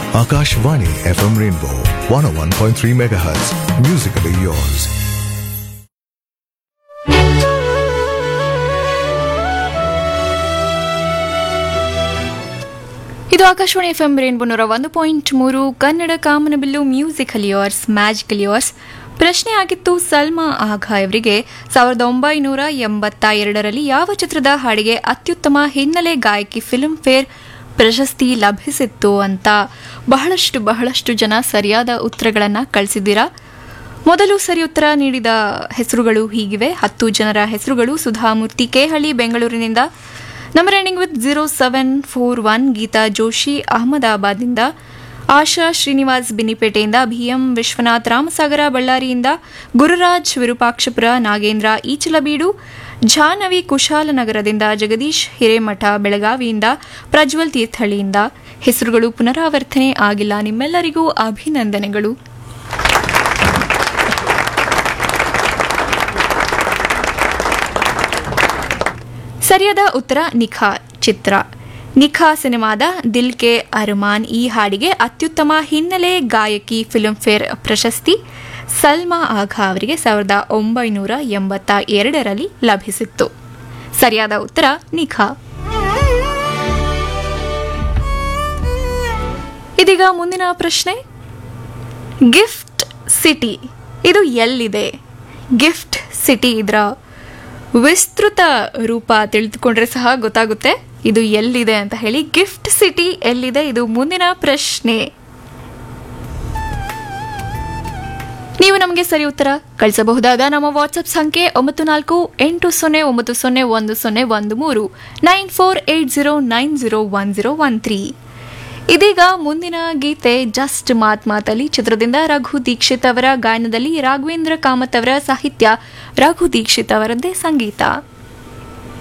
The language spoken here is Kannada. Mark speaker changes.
Speaker 1: Akashvani FM Rainbow 101.3 MHz. Musically yours.
Speaker 2: ಇದು ಆಕಾಶವಾಣಿ ಎಫ್ ಎಂ ರೇನ್ಬೋ ನೂರ ಒಂದು ಪಾಯಿಂಟ್ ಮೂರು ಕನ್ನಡ ಕಾಮನಬಿಲ್ಲು ಮ್ಯೂಸಿಕಲ್ ಇಯರ್ಸ್ ಮ್ಯಾಜಿಕಲ್ ಇಯರ್ಸ್ ಪ್ರಶ್ನೆ ಆಗಿತ್ತು ಸಲ್ಮಾ ಆಘಾ ಇವರಿಗೆ ಸಾವಿರದ ಒಂಬೈನೂರ ಎಂಬತ್ತ ಎರಡರಲ್ಲಿ ಯಾವ ಚಿತ್ರದ ಹಾಡಿಗೆ ಅತ್ಯುತ್ತಮ ಹಿನ್ನೆಲೆ ಗಾಯಕಿ ಫಿಲ್ಮ್ ಫೇರ್ ಪ್ರಶಸ್ತಿ ಲಭಿಸಿತ್ತು ಅಂತ ಬಹಳಷ್ಟು ಬಹಳಷ್ಟು ಜನ ಸರಿಯಾದ ಉತ್ತರಗಳನ್ನು ಕಳಿಸಿದ್ದೀರಾ ಮೊದಲು ಸರಿ ಉತ್ತರ ನೀಡಿದ ಹೆಸರುಗಳು ಹೀಗಿವೆ ಹತ್ತು ಜನರ ಹೆಸರುಗಳು ಸುಧಾಮೂರ್ತಿ ಕೇಹಳ್ಳಿ ಬೆಂಗಳೂರಿನಿಂದ number ending with zero seven four one Geeta Joshi ಅಹಮದಾಬಾದ್ನಿಂದ ಆಶಾ ಶ್ರೀನಿವಾಸ್ ಬಿನಿಪೇಟೆಯಿಂದ ಬಿಎಂ ವಿಶ್ವನಾಥ್ ರಾಮಸಾಗರ ಬಳ್ಳಾರಿಯಿಂದ ಗುರುರಾಜ್ ವಿರೂಪಾಕ್ಷಪುರ ನಾಗೇಂದ್ರ ಈಚಲಬೀಡು ಜಾಹ್ನವಿ ಕುಶಾಲನಗರದಿಂದ ಜಗದೀಶ್ ಹಿರೇಮಠ ಬೆಳಗಾವಿಯಿಂದ ಪ್ರಜ್ವಲ್ ತೀರ್ಥಹಳ್ಳಿಯಿಂದ ಹೆಸರುಗಳು ಪುನರಾವರ್ತನೆ ಆಗಿಲ್ಲ ನಿಮ್ಮೆಲ್ಲರಿಗೂ ಅಭಿನಂದನೆಗಳು ಸರಿಯಾದ ಉತ್ತರ ನಿಖಾ ಚಿತ್ರ ನಿಖಾ ಸಿನಿಮಾದ ದಿಲ್ ಕೆ ಅರ್ಮಾನ್ ಈ ಹಾಡಿಗೆ ಅತ್ಯುತ್ತಮ ಹಿನ್ನೆಲೆ ಗಾಯಕಿ ಫಿಲ್ಮ್ಫೇರ್ ಪ್ರಶಸ್ತಿ ಸಲ್ಮಾ ಆಘಾ ಅವರಿಗೆ ಸಾವಿರದ ಒಂಬೈನೂರ ಎಂಬತ್ತ ಎರಡರಲ್ಲಿ ಲಭಿಸಿತ್ತು ಸರಿಯಾದ ಉತ್ತರ ನಿಖಾ ಇದೀಗ ಮುಂದಿನ ಪ್ರಶ್ನೆ ಗಿಫ್ಟ್ ಸಿಟಿ ಇದು ಎಲ್ಲಿದೆ ಗಿಫ್ಟ್ ಸಿಟಿ ಇದರ ವಿಸ್ತೃತ ರೂಪ ತಿಳಿದುಕೊಂಡ್ರೆ ಸಹ ಗೊತ್ತಾಗುತ್ತೆ ಇದು ಎಲ್ಲಿದೆ ಅಂತ ಹೇಳಿ ಗಿಫ್ಟ್ ಸಿಟಿ ಎಲ್ಲಿದೆ ಇದು ಮುಂದಿನ ಪ್ರಶ್ನೆ ನೀವು ನಮಗೆ ಸರಿ ಉತ್ತರ ಕಳಿಸಬಹುದಾದ ನಮ್ಮ ವಾಟ್ಸಪ್ ಸಂಖ್ಯೆ ಒಂಬತ್ತು ನಾಲ್ಕು ಎಂಟು ಸೊನ್ನೆ ಒಂಬತ್ತು ಸೊನ್ನೆ ಒಂದು ಸೊನ್ನೆ ಒಂದು ಮೂರು nine four eight zero nine zero one zero one three ಇದೀಗ ಮುಂದಿನ ಗೀತೆ ಜಸ್ಟ್ ಮಾತ್ ಮಾತಲ್ಲಿ ಚಿತ್ರದಿಂದ ರಘು ದೀಕ್ಷಿತ್ ಅವರ ಗಾಯನದಲ್ಲಿ ರಾಘವೇಂದ್ರ ಕಾಮತ್ ಅವರ ಸಾಹಿತ್ಯ ರಘು ದೀಕ್ಷಿತ್ ಅವರದ್ದೇ ಸಂಗೀತ